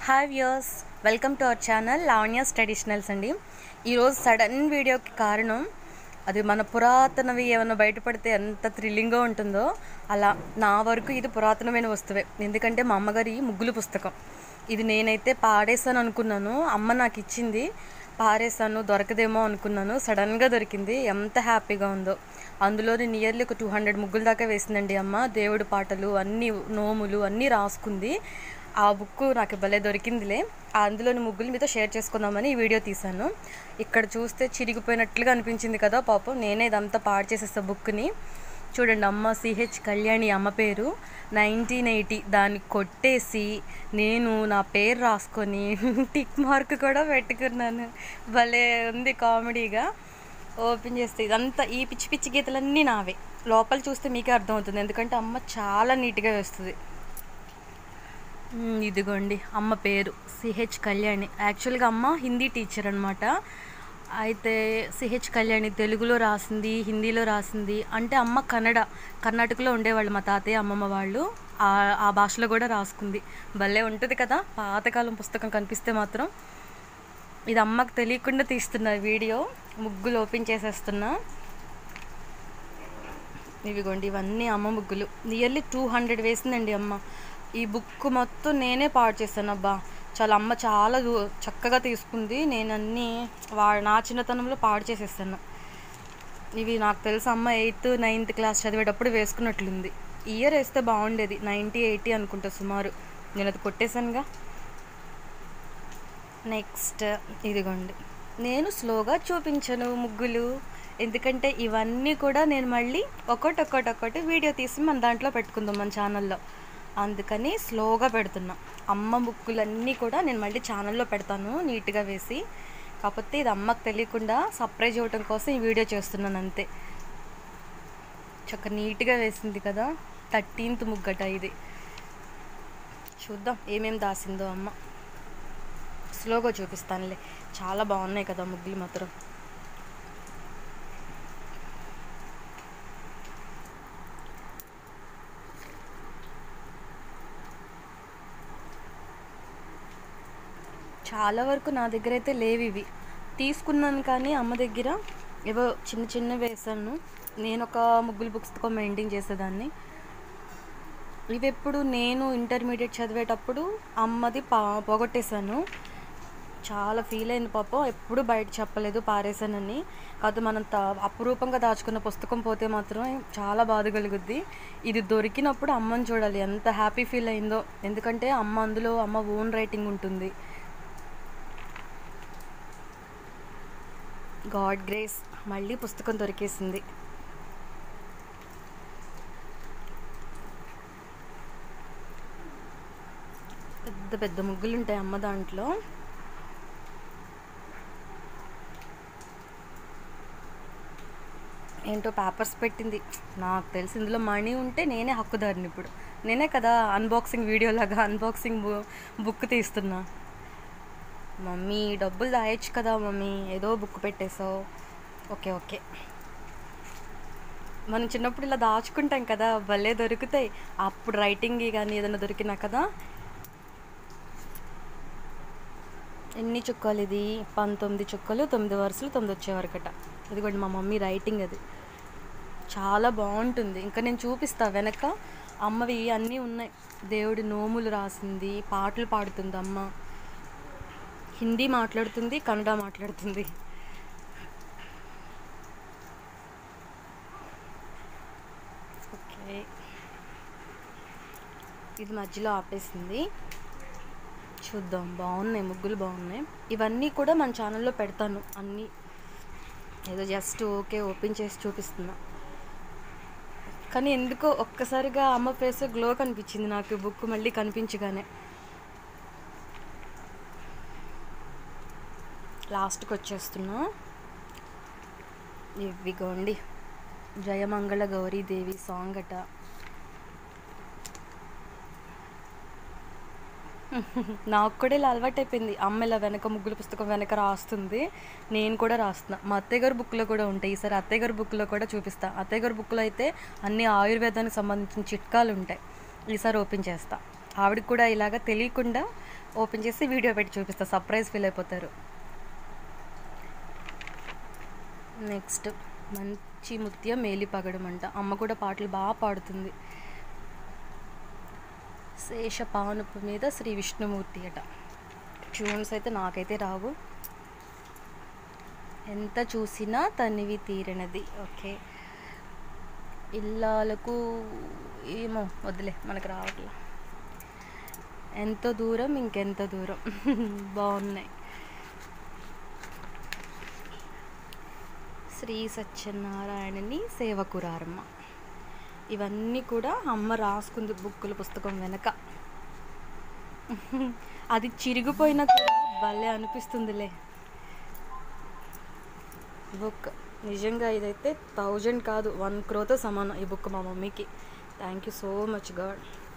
hi viewers welcome to our channel Lavanya's traditionals అండి ఈరోజు sudden వీడియోకి కారణం అది మన పురాతనవి ఏమైనా బయటపడితే ఎంత థ్రిల్లింగ్గా ఉంటుందో అలా నా వరకు ఇది పురాతనమైన వస్తువే ఎందుకంటే మా అమ్మగారి ముగ్గులు పుస్తకం ఇది నేనైతే పాడేసాను అనుకున్నాను అమ్మ నాకు ఇచ్చింది పారేసాను దొరకదేమో అనుకున్నాను సడన్గా దొరికింది ఎంత హ్యాపీగా ఉందో అందులోని నియర్లీ ఒక టూ హండ్రెడ్ ముగ్గుల దాకా వేసిందండి అమ్మ దేవుడి పాటలు అన్ని నోములు అన్నీ రాసుకుంది ఆ బుక్ నాకు భలే దొరికిందిలే అందులోని ముగ్గులు మీతో షేర్ చేసుకుందామని ఈ వీడియో తీశాను ఇక్కడ చూస్తే చిరిగిపోయినట్లుగా అనిపించింది కదా పాపం నేనే ఇదంతా పాడు చేసేస్తా బుక్ని చూడండి అమ్మ సిహెచ్ కళ్యాణి అమ్మ పేరు నైన్టీన్ ఎయిటీ దాన్ని కొట్టేసి నేను నా పేరు రాసుకొని టిక్ మార్క్ కూడా పెట్టుకున్నాను భలే ఉంది కామెడీగా ఓపెన్ చేస్తే ఇదంతా ఈ పిచ్చి పిచ్చి గీతలన్నీ నావే లోపల చూస్తే మీకే అర్థమవుతుంది ఎందుకంటే అమ్మ చాలా నీట్గా వేస్తుంది మ్మ్, ఇదిగోండి అమ్మ పేరు సిహెచ్ కళ్యాణి యాక్చువల్గా అమ్మ హిందీ టీచర్ అనమాట అయితే సిహెచ్ కళ్యాణి తెలుగులో రాసింది హిందీలో రాసింది అంటే అమ్మ కన్నడ కర్ణాటకలో ఉండేవాళ్ళు మా తాతయ్య అమ్మమ్మ వాళ్ళు ఆ ఆ భాషలో కూడా రాసుకుంది భలే ఉంటుంది కదా పాతకాలం పుస్తకం కనిపిస్తే మాత్రం ఇది అమ్మకు తెలియకుండా తీస్తున్నా వీడియో ముగ్గులు ఓపెన్ చేసేస్తున్నా ఇవిగోండి ఇవన్నీ అమ్మ ముగ్గులు నియర్లీ టూ హండ్రెడ్ వేసిందండి అమ్మ ఈ బుక్ మొత్తం నేనే పాడు చేశాను అబ్బా చాలా అమ్మ చాలా దూ- చక్కగా తీసుకుంది నేను అన్నీ వా నా చిన్నతనంలో పాడు చేసేసాను ఇవి నాకు తెలుసు అమ్మ ఎయిత్ నైన్త్ క్లాస్ చదివేటప్పుడు వేసుకున్నట్లుంది ఇయర్ వేస్తే బాగుండేది నైంటీ ఎయిటీ అనుకుంటా సుమారు నేను అది కొట్టేశానుగా నెక్స్ట్ ఇదిగోండి నేను స్లోగా చూపించను ముగ్గులు ఎందుకంటే ఇవన్నీ కూడా నేను మళ్ళీ ఒకటి ఒకటి ఒకటి వీడియో తీసి మన దాంట్లో పెట్టుకుందాం మన ఛానల్లో అందుకని స్లోగా పెడుతున్నా అమ్మ ముగ్గులన్నీ కూడా నేను మళ్ళీ ఛానల్లో పెడతాను నీట్గా వేసి కాకపోతే ఇది అమ్మకు తెలియకుండా సర్ప్రైజ్ ఇవ్వటం కోసం ఈ వీడియో చేస్తున్నాను అంతే చక్క నీట్గా వేసింది కదా థర్టీన్త్ ముగ్గట ఇది చూద్దాం ఏమేం దాసిందో అమ్మ స్లోగా చూపిస్తానులే చాలా బాగున్నాయి కదా ముగ్గులు మాత్రం చాలా వరకు నా దగ్గర అయితే లేవు ఇవి తీసుకున్నాను కానీ అమ్మ దగ్గర ఏవో చిన్న చిన్న వేసాను నేను ఒక ముగ్గులు పుస్తకం మెయింటైన్ చేసేదాన్ని ఇవి ఎప్పుడు నేను ఇంటర్మీడియట్ చదివేటప్పుడు అమ్మది పా పోగొట్టేశాను చాలా ఫీల్ అయింది పాపం ఎప్పుడు బయట చెప్పలేదు పారేశానని కాదు మనం త అపురూపంగా దాచుకున్న పుస్తకం పోతే మాత్రం చాలా బాధ కలుగుద్ది ఇది దొరికినప్పుడు అమ్మని చూడాలి ఎంత హ్యాపీ ఫీల్ అయిందో ఎందుకంటే అమ్మ అందులో అమ్మ ఓన్ రైటింగ్ ఉంటుంది గాడ్ గ్రేస్ మళ్ళీ పుస్తకం దొరికేసింది పెద్ద పెద్ద ముగ్గులు ఉంటాయి అమ్మ దాంట్లో ఏంటో పేపర్స్ పెట్టింది నాకు తెలిసి ఇందులో మనీ ఉంటే నేనే హక్కుదారిని ఇప్పుడు నేనే కదా అన్బాక్సింగ్ వీడియో లాగా అన్బాక్సింగ్ బుక్ తీస్తున్నా మమ్మీ డబ్బులు దాయొచ్చు కదా మమ్మీ ఏదో బుక్ పెట్టేసావు ఓకే ఓకే మనం చిన్నప్పుడు ఇలా దాచుకుంటాం కదా భలే దొరుకుతాయి అప్పుడు రైటింగ్ కానీ ఏదైనా దొరికినా కదా ఎన్ని చుక్కలు ఇది పంతొమ్మిది చుక్కలు తొమ్మిది వరుసలు తొమ్మిది వచ్చే వరకట ఇదిగోండి మా మమ్మీ రైటింగ్ అది చాలా బాగుంటుంది ఇంకా నేను చూపిస్తా వెనక అమ్మవి అన్నీ ఉన్నాయి దేవుడి నోములు రాసింది పాటలు పాడుతుంది అమ్మ హిందీ మాట్లాడుతుంది కన్నడ మాట్లాడుతుంది ఓకే ఇది మధ్యలో ఆపేసింది చూద్దాం బాగున్నాయి ముగ్గులు బాగున్నాయి ఇవన్నీ కూడా మన ఛానల్లో పెడతాను అన్నీ ఏదో జస్ట్ ఓకే ఓపెన్ చేసి చూపిస్తున్నా కానీ ఎందుకో ఒక్కసారిగా అమ్మ ఫేస్ గ్లో కనిపించింది నాకు ఈ బుక్ మళ్ళీ కనిపించగానే లాస్ట్కి వచ్చేస్తున్నా ఇవిగోండి జయమంగళ గౌరీదేవి సాంగ్ అట నాకు కూడా ఇలా అలవాటు అయిపోయింది అమ్మ ఇలా వెనక ముగ్గుల పుస్తకం వెనక రాస్తుంది నేను కూడా రాస్తున్నా మా అత్తయ్య గారి బుక్లో కూడా ఉంటాయి ఈసారి అత్తయ్య గారి బుక్లో కూడా చూపిస్తా అత్తయ్య గారి బుక్లో అయితే అన్ని ఆయుర్వేదానికి సంబంధించిన చిట్కాలు ఉంటాయి ఈసారి ఓపెన్ చేస్తా ఆవిడకి కూడా ఇలాగ తెలియకుండా ఓపెన్ చేసి వీడియో పెట్టి చూపిస్తా సర్ప్రైజ్ ఫీల్ అయిపోతారు నెక్స్ట్ మంచి ముత్య మేలి పగడం అంట అమ్మ కూడా పాటలు బాగా పాడుతుంది శేష పానుపు మీద శ్రీ విష్ణుమూర్తి అట ట్యూన్స్ అయితే నాకైతే రావు ఎంత చూసినా తనివి తీరనది ఓకే ఇల్లాలకు ఏమో వదిలే మనకు రావట్లే ఎంత దూరం ఇంకెంత దూరం బాగున్నాయి శ్రీ సత్యనారాయణని సేవకురారమ్మ ఇవన్నీ కూడా అమ్మ రాసుకుంది బుక్కుల పుస్తకం వెనక అది చిరిగిపోయినా కూడా భలే అనిపిస్తుందిలే బుక్ నిజంగా ఇదైతే థౌజండ్ కాదు వన్ క్రోతో సమానం ఈ బుక్ మా మమ్మీకి thank you so much God